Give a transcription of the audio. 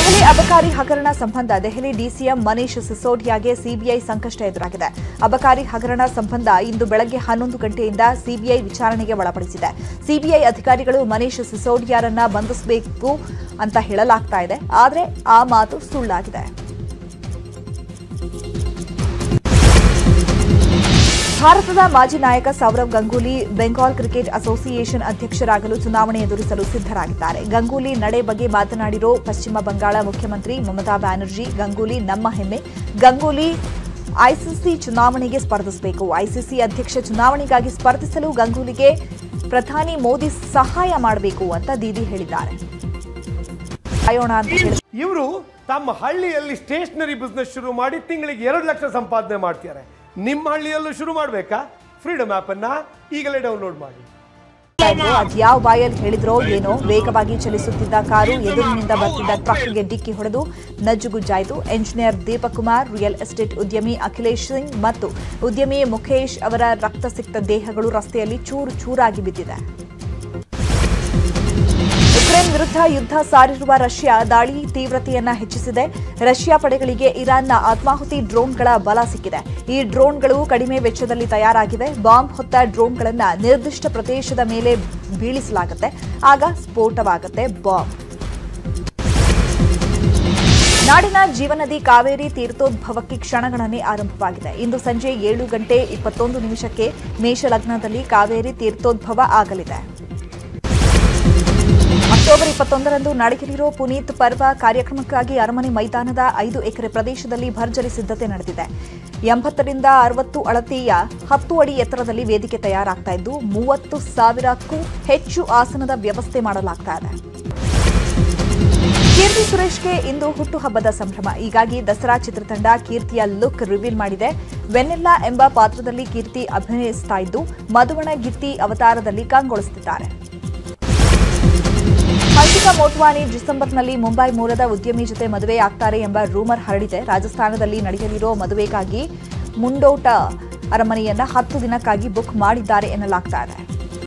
ದೆಹಲಿ ಅಬಕಾರಿ ಹಗರಣ ಸಂಬಂಧ ದೆಹಲಿ ಡಿಸಿಎಂ ಮನೀಶ್ ಸಿಸೋಡಿಯಾಗೆ ಸಿಬಿಐ ಸಂಕಷ್ಟ ಎದುರಾಗಿದೆ ಅಬಕಾರಿ ಹಗರಣ ಸಂಬಂಧ ಇಂದು ಬೆಳಗ್ಗೆ ಹನ್ನೊಂದು ಗಂಟೆಯಿಂದ ಸಿಬಿಐ ವಿಚಾರಣೆಗೆ ಒಳಪಡಿಸಿದೆ ಸಿಬಿಐ ಅಧಿಕಾರಿಗಳು ಮನೀಶ್ ಸಿಸೋಡಿಯಾರನ್ನ ಬಂಧಿಸಬೇಕು ಅಂತ ಹೇಳಲಾಗ್ತಾ ಇದೆ ಆದರೆ ಆ ಮಾತು ಸುಳ್ಳಾಗಿದೆ ಭಾರತದ ಮಾಜಿ ನಾಯಕ ಸೌರವ್ ಗಂಗೂಲಿ ಬೆಂಗಾಲ್ ಕ್ರಿಕೆಟ್ ಅಸೋಸಿಯೇಷನ್ ಅಧ್ಯಕ್ಷರಾಗಲು ಚುನಾವಣೆ ಎದುರಿಸಲು ಸಿದ್ದರಾಗಿದ್ದಾರೆ ಗಂಗೂಲಿ ನಡೆ ಬಗ್ಗೆ ಮಾತನಾಡಿರೋ ಪಶ್ಚಿಮ ಬಂಗಾಳ ಮುಖ್ಯಮಂತ್ರಿ ಮಮತಾ ಬ್ಯಾನರ್ಜಿ ಗಂಗೂಲಿ ನಮ್ಮ ಹೆಮ್ಮೆ ಗಂಗೂಲಿ ಐಸಿಸಿ ಚುನಾವಣೆಗೆ ಸ್ಪರ್ಧಿಸಬೇಕು ಐಸಿಸಿ ಅಧ್ಯಕ್ಷ ಚುನಾವಣೆಗಾಗಿ ಸ್ಪರ್ಧಿಸಲು ಗಂಗೂಲಿಗೆ ಪ್ರಧಾನಿ ಮೋದಿ ಸಹಾಯ ಮಾಡಬೇಕು ಅಂತ ದೀದಿ ಹೇಳಿದ್ದಾರೆ ಕಾಯೋಣ ಅಂತ ಹೇಳಿ ಇವರು ತಮ್ಮ ಹಳ್ಳಿಯಲ್ಲಿ ಸ್ಟೇಷನರಿ ಬಿಸ್ನೆಸ್ ಶುರು ಮಾಡಿ ತಿಂಗಳಿಗೆ ಎರಡು ಲಕ್ಷ ಸಂಪಾದನೆ ಮಾಡ್ತಿದ್ದಾರೆ ನಿಮ್ಮ ಹಳ್ಳಿಯಲ್ಲೂ ಶುರು ಮಾಡಬೇಕಾ ಫ್ರೀಡಮ್ ಅನ್ನ ಈಗಲೇ ಡೌನ್ಲೋಡ್ ಮಾಡಿ ಇದ್ರು. ಅದ್ಯಾವ ಬಾಯಲ್ಲಿ ಹೇಳಿದ್ರೋ ಏನೋ ವೇಗವಾಗಿ ಚಲಿಸುತ್ತಿದ್ದ ಕಾರು ಎದುರಿನಿಂದ ಬರ್ತಿದ್ದ ಟ್ರಕ್ಗೆ ಡಿಕ್ಕಿ ಹೊಡೆದು ನಜ್ಜುಗುಜ್ಜಾಯಿತು engineer Deepak Kumar real estate ಉದ್ಯಮಿ ಅಖಿಲೇಶ್ ಸಿಂಗ್ ಮತ್ತು ಉದ್ಯಮಿ ಮುಖೇಶ್ ಅವರ ರಕ್ತಸಿಕ್ತ ದೇಹಗಳು ರಸ್ತೆಯಲ್ಲಿ ಚೂರು ಚೂರಾಗಿ ಬಿದ್ದಿದೆ ಉಕ್ರೇನ್ ವಿರುದ್ಧ ಯುದ್ಧ ಸಾರಿರುವ ರಷ್ಯಾ ದಾಳಿ ತೀವ್ರತೆಯನ್ನ ಹೆಚ್ಚಿಸಿದೆ ರಷ್ಯಾ ಪಡೆಗಳಿಗೆ ಇರಾನ್ನ ಆತ್ಮಾಹುತಿ ಡ್ರೋನ್ಗಳ ಬಲ ಸಿಕ್ಕಿದೆ ಈ ಡ್ರೋನ್ಗಳು ಕಡಿಮೆ ವೆಚ್ಚದಲ್ಲಿ ತಯಾರಾಗಿವೆ ಬಾಂಬ್ ಹೊತ್ತ ಡ್ರೋನ್ಗಳನ್ನ ನಿರ್ದಿಷ್ಟ ಪ್ರದೇಶದ ಮೇಲೆ ಬೀಳಿಸಲಾಗುತ್ತೆ ಆಗ ಸ್ಫೋಟವಾಗುತ್ತೆ ಬಾಂಬ್ ನಾಡಿನ ಜೀವನದಿ ಕಾವೇರಿ ತೀರ್ಥೋದ್ಭವಕ್ಕೆ ಕ್ಷಣಗಣನೆ ಆರಂಭವಾಗಿದೆ ಇಂದು ಸಂಜೆ ಏಳು ಗಂಟೆ ಇಪ್ಪತ್ತೊಂದು ನಿಮಿಷಕ್ಕೆ ಮೇಷಲಗ್ನದಲ್ಲಿ ಕಾವೇರಿ ತೀರ್ಥೋದ್ಭವ ಆಗಲಿದೆ ಅಕ್ಟೋಬರ್ ಇಪ್ಪತ್ತೊಂದರಂದು ನಡೆಯಲಿರೋ ಪುನೀತ್ ಪರ್ವ ಕಾರ್ಯಕ್ರಮಕ್ಕಾಗಿ ಅರಮನೆ ಮೈದಾನದ ಐದು ಎಕರೆ ಪ್ರದೇಶದಲ್ಲಿ ಭರ್ಜರಿ ಸಿದ್ಧತೆ ನಡೆದಿದೆ ಎಂಬತ್ತರಿಂದ ಅರವತ್ತು ಅಳತೆಯ ಹತ್ತು ಅಡಿ ಎತ್ತರದಲ್ಲಿ ವೇದಿಕೆ ತಯಾರಾಗ್ತಾ ಇದ್ದು ಮೂವತ್ತು ಸಾವಿರಕ್ಕೂ ಹೆಚ್ಚು ಆಸನದ ವ್ಯವಸ್ಥೆ ಮಾಡಲಾಗ್ತಾ ಇದೆ ಕೀರ್ತಿ ಸುರೇಶ್ಗೆ ಇಂದು ಹುಟ್ಟುಹಬ್ಬದ ಸಂಭ್ರಮ ಹೀಗಾಗಿ ದಸರಾ ಚಿತ್ರತಂಡ ಕೀರ್ತಿಯ ಲುಕ್ ರಿವೀಲ್ ಮಾಡಿದೆ ವೆನ್ನೆಲ್ಲಾ ಎಂಬ ಪಾತ್ರದಲ್ಲಿ ಕೀರ್ತಿ ಅಭಿನಯಿಸ್ತಾ ಇದ್ದು ಮಧುವಣ ಗಿತ್ತಿ ಅವತಾರದಲ್ಲಿ ಕಂಗೊಳಿಸುತ್ತಿದ್ದಾರೆ ಹರ್ಷಿಕಾ ಮೋಟ್ವಾನಿ ಡಿಸೆಂಬರ್ನಲ್ಲಿ ಮುಂಬೈ ಮೂಲದ ಉದ್ಯಮಿ ಜೊತೆ ಮದುವೆ ಆಗ್ತಾರೆ ಎಂಬ ರೂಮರ್ ಹರಡಿದೆ ರಾಜಸ್ಥಾನದಲ್ಲಿ ನಡೆಯಲಿರೋ ಮದುವೆಗಾಗಿ ಮುಂಡೋಟ ಅರಮನೆಯನ್ನ ಹತ್ತು ದಿನಕ್ಕಾಗಿ ಬುಕ್ ಮಾಡಿದ್ದಾರೆ ಎನ್ನಲಾಗ್ತಾ ಇದೆ